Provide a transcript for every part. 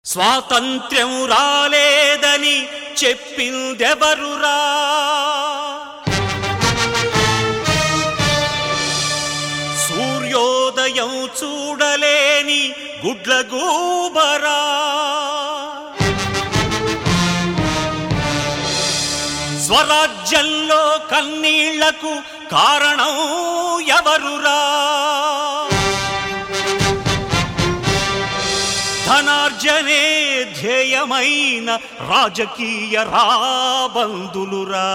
స్వాతంత్ర్యం రాలేదని చెప్పిందెవరురా సూర్యోదయం చూడలేని గుడ్లగూబరా స్వరాజ్యంలో కన్నీళ్లకు కారణం ఎవరురా ధనార్జనే ధ్యేయమైన రాజకీయ రాబందులురా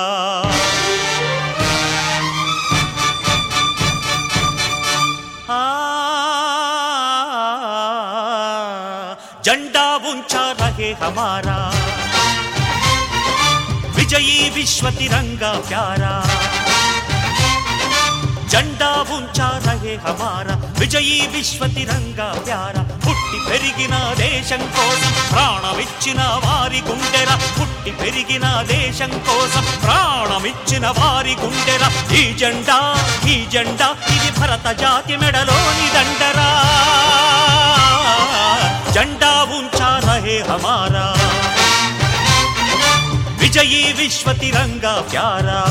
ఆ, జెండా ఉంచా రహే హమారా విజయీ విశ్వ తిరంగా ప్యారా జెండా ఉంచా రహే హమారా విజయీ విశ్వ తిరంగా ప్యారా పుట్టి పెరిగిన దేశం కోసం ప్రాణమిచ్చిన వారి గుండెర పుట్టి పెరిగిన దేశం కోసం ప్రాణమిచ్చిన వారి గుండెర ఈ జెండా ఈ జెండా ఇది భరత జాతి మెడలోని దండరా జెండా ఉంచా రహే హమారా విజయీ విశ్వ తిరంగా ప్యారా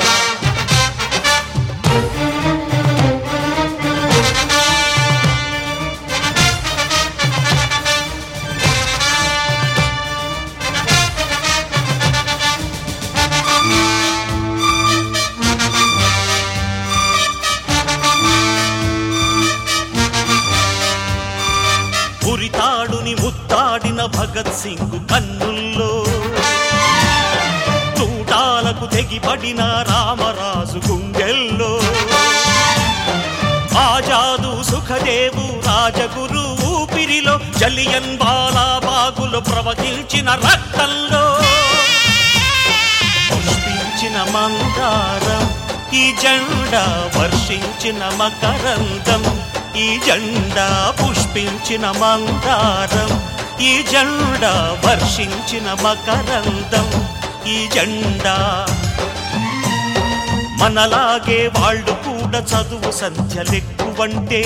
ఉరితాడుని ముత్తాడిన భగత్ సింగ్ కన్నుల్లో తూటాలకు తెగిపడిన రామరాజు గుండెల్లో ఆజాదు సుఖదేవు రాజగురు ఊపిరిలో జలియన్ బాలా బాగులు ప్రవహించిన రక్తంలో పుష్పించిన మందారం ఈ జెండా వర్షించిన మకరందం ఈ జెండా పుష్పించిన మందారం ఈ జెండా వర్షించిన మకరందం ఈ జెండా మనలాగే వాళ్ళు కూడా చదువు సంధ్యలెక్కువంటే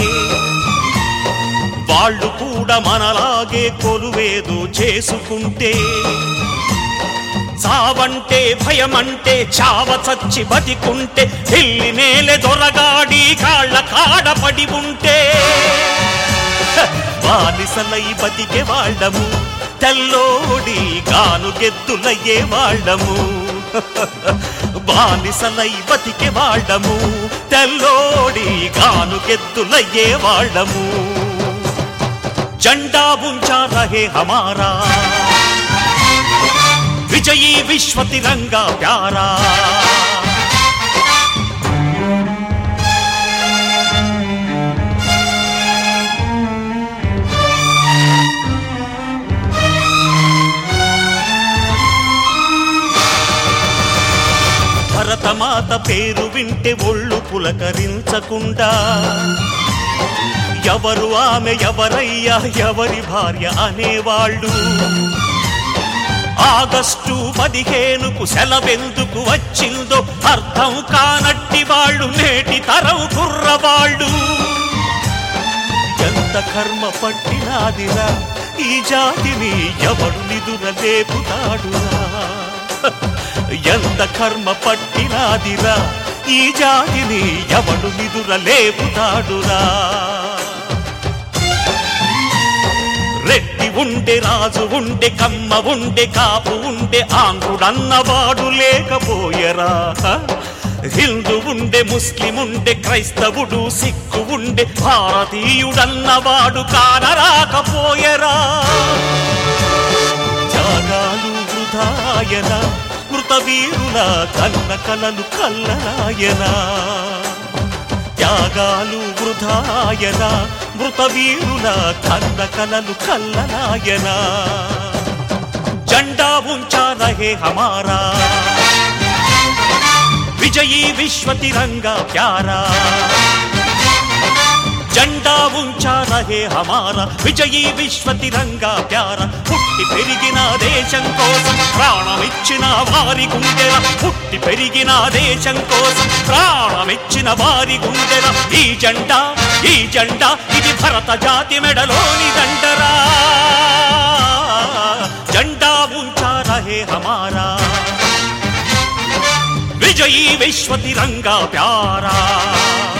వాళ్ళు కూడా మనలాగే కొలువేదో చేసుకుంటే చావంటే భయమంటే చావ చచ్చి బతికుంటే ఢిల్లీ నేలె దొరగాడి కాళ్ళ కాడపడి ఉంటే హ, బానిసలై బతికే వాళ్ళము తెల్లోడి గాను గెద్దులయ్యే వాళ్ళము బానిసలై బతికే వాళ్ళము తెల్లోడి గాను గెద్దులయ్యే వాళ్ళము జెండా ఉంచా రహే హమారా విజయీ విశ్వ తిరంగా ప్యారా భరతమాత పేరు వింటే ఒళ్ళు పులకరించకుండా ఎవరు ఆమె ఎవరయ్యా ఎవరి భార్య అనేవాళ్ళు ఆగస్టు పదిహేనుకు సెలవెందుకు వచ్చిందో అర్థం కానట్టి వాళ్ళు నేటి తరం కుర్రవాళ్ళు ఎంత కర్మ పట్టినాదిరా ఈ జాతిని ఎవడు నిదుర లేపుతాడురా ఎంత కర్మ పట్టినాదిరా ఈ జాతిని ఎవడు నిదుర లేపుతాడురా రెడ్డి ఉండే రాజు ఉండే కమ్మ ఉండే కాపు ఉండే ఆంధ్రుడన్నవాడు లేకపోయరా హిందూ ఉండే ముస్లిం ఉండే క్రైస్తవుడు సిక్కు ఉండే భారతీయుడన్నవాడు కానరాకపోయరా త్యాగాలు వృధాయన మృత వీరుల కన్న కలలు కల్లరాయనా త్యాగాలు వృధాయన మృత వీరుల కన్న కలలు కల్లనాయన జెండా ఉంచా రహే హమారా విజయీ విశ్వ తిరంగా ప్యారా జెండా ఉంచా రహే హమారా విజయీ విశ్వ తిరంగా ప్యారా పుట్టి పెరిగిన దేశం కోసం ప్రాణమిచ్చిన వారి గుండెల పుట్టి పెరిగిన దేశం కోసం ప్రాణమిచ్చిన వారి గుండెల ఈ జెండా ఈ జెండా ఇది భరత జాతి మెడలోని దండరా రహే హమారా విజయీ విశ్వ తిరంగా ప్యారా